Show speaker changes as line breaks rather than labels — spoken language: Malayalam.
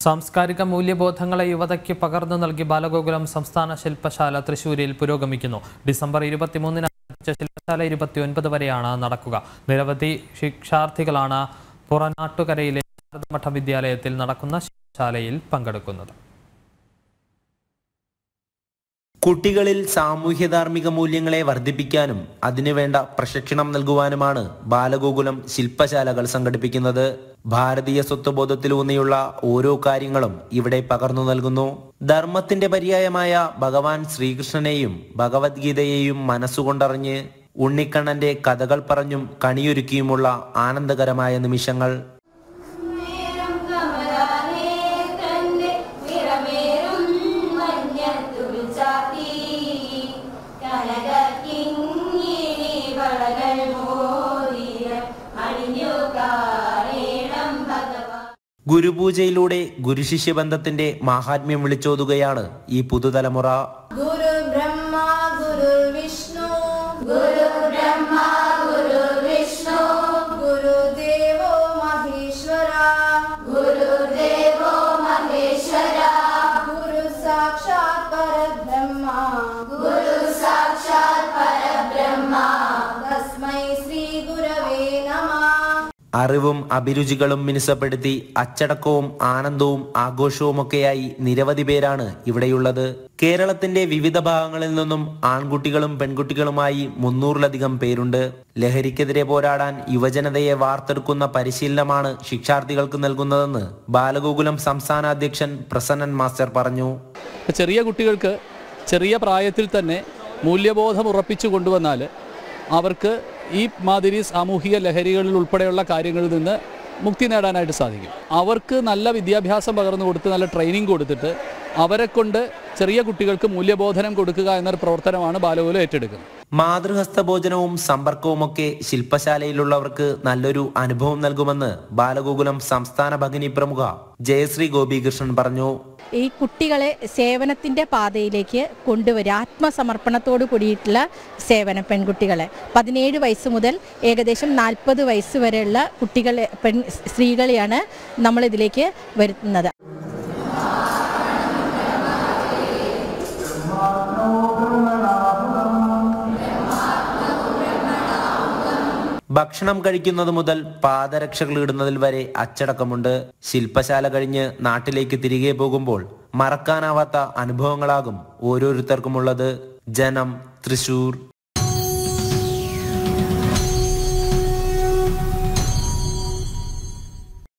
സാംസ്കാരിക മൂല്യബോധങ്ങളെ യുവതയ്ക്ക് പകർന്നു നൽകി ബാലഗോകുലം സംസ്ഥാന ശില്പശാല തൃശൂരിൽ പുരോഗമിക്കുന്നു ഡിസംബർ ഇരുപത്തിമൂന്നിന് ആരംഭിച്ച ശില്പശാല ഇരുപത്തിയൊൻപത് വരെയാണ് നടക്കുക നിരവധി ശിക്ഷാർത്ഥികളാണ് പുറനാട്ടുകരയിലെ ഭാരതമഠ വിദ്യാലയത്തിൽ നടക്കുന്ന ശില്പശാലയിൽ പങ്കെടുക്കുന്നത്
കുട്ടികളിൽ സാമൂഹ്യധാർമ്മിക മൂല്യങ്ങളെ വർദ്ധിപ്പിക്കാനും അതിനുവേണ്ട പ്രശിക്ഷണം നൽകുവാനുമാണ് ബാലഗോകുലം ശില്പശാലകൾ സംഘടിപ്പിക്കുന്നത് ഭാരതീയ സ്വത്വബോധത്തിലൂന്നിയുള്ള ഓരോ കാര്യങ്ങളും ഇവിടെ പകർന്നു നൽകുന്നു ധർമ്മത്തിന്റെ പര്യായമായ ഭഗവാൻ ശ്രീകൃഷ്ണനെയും ഭഗവത്ഗീതയെയും മനസ്സുകൊണ്ടറിഞ്ഞ് ഉണ്ണിക്കണ്ണന്റെ കഥകൾ പറഞ്ഞും കണിയൊരുക്കിയുമുള്ള ആനന്ദകരമായ നിമിഷങ്ങൾ
നേരം കമലാനേത്രന്റെ നിറമേറും മഞ്ഞത്തുകിൽ ചാത്തി കനകക്കിങ്ങിണി വളകൾ മോതിരം അണിഞ്ഞു കാണേണം ഭഗവാൻ
ഗുരുപൂജയിലൂടെ ഗുരുശിഷ്യ ബന്ധത്തിന്റെ മാഹാത്മ്യം വിളിച്ചോതുകയാണ് ഈ പുതുതലമുറ
ഗുരു ബ്രഹ്മ ഗുരു വിഷ്ണു
ഗുരു ബ്രഹ്മ ഗുരു വിഷ്ണു
ഗുരുദേവോ മഹേശ്വര
ഗുരുദേവോ മഹേശ്വര
ഗുരു സാക്ഷാത് പരബ്രഹ്മ
ഗുരു സാക്ഷാത് പരബ്രഹ്മ
തസ്മൈ ശ്രീ ഗുരവേ നമഃ
അറിവും അഭിരുചികളും മിനുസപ്പെടുത്തി അച്ചടക്കവും ആനന്ദവും ആഘോഷവുമൊക്കെയായി നിരവധി പേരാണ് ഇവിടെയുള്ളത് കേരളത്തിന്റെ വിവിധ ഭാഗങ്ങളിൽ നിന്നും ആൺകുട്ടികളും പെൺകുട്ടികളുമായി മുന്നൂറിലധികം പേരുണ്ട് ലഹരിക്കെതിരെ പോരാടാൻ യുവജനതയെ വാർത്തെടുക്കുന്ന പരിശീലനമാണ് ശിക്ഷാർത്ഥികൾക്ക് നൽകുന്നതെന്ന് ബാലഗോകുലം സംസ്ഥാന അധ്യക്ഷൻ പ്രസന്നൻ മാസ്റ്റർ പറഞ്ഞു
ചെറിയ കുട്ടികൾക്ക് ചെറിയ പ്രായത്തിൽ തന്നെ മൂല്യബോധം ഉറപ്പിച്ചു കൊണ്ടുവന്നാൽ അവർക്ക് ഈ മാതിരി സാമൂഹിക ലഹരികളിൽ ഉൾപ്പെടെയുള്ള കാര്യങ്ങളിൽ നിന്ന് മുക്തി നേടാനായിട്ട് സാധിക്കും അവർക്ക് നല്ല വിദ്യാഭ്യാസം പകർന്നു കൊടുത്ത് നല്ല ട്രെയിനിങ് കൊടുത്തിട്ട് അവരെ കൊണ്ട് ചെറിയ കുട്ടികൾക്ക് മൂല്യബോധനം കൊടുക്കുക എന്നൊരു പ്രവർത്തനമാണ് ബാലകോലം ഏറ്റെടുക്കുന്നത്
മാതൃഹസ്ത ഭോജനവും സമ്പർക്കവുമൊക്കെ ശില്പശാലയിലുള്ളവർക്ക് നല്ലൊരു അനുഭവം നൽകുമെന്ന് ബാലഗോകുലം സംസ്ഥാന ഭഗിനി പ്രമുഖ ജയശ്രീ ഗോപികൃഷ്ണൻ പറഞ്ഞു
ഈ കുട്ടികളെ സേവനത്തിൻ്റെ പാതയിലേക്ക് കൊണ്ടുവരിക ആത്മസമർപ്പണത്തോട് കൂടിയിട്ടുള്ള സേവനം പെൺകുട്ടികളെ പതിനേഴ് വയസ്സ് മുതൽ ഏകദേശം നാൽപ്പത് വയസ്സ് വരെയുള്ള കുട്ടികളെ പെൺ സ്ത്രീകളെയാണ് നമ്മളിതിലേക്ക് വരുത്തുന്നത്
ഭക്ഷണം കഴിക്കുന്നത് മുതൽ പാദരക്ഷകൾ ഇടുന്നതിൽ വരെ അച്ചടക്കമുണ്ട് ശില്പശാല കഴിഞ്ഞ് നാട്ടിലേക്ക് തിരികെ പോകുമ്പോൾ മറക്കാനാവാത്ത അനുഭവങ്ങളാകും ഓരോരുത്തർക്കുമുള്ളത് ജനം തൃശൂർ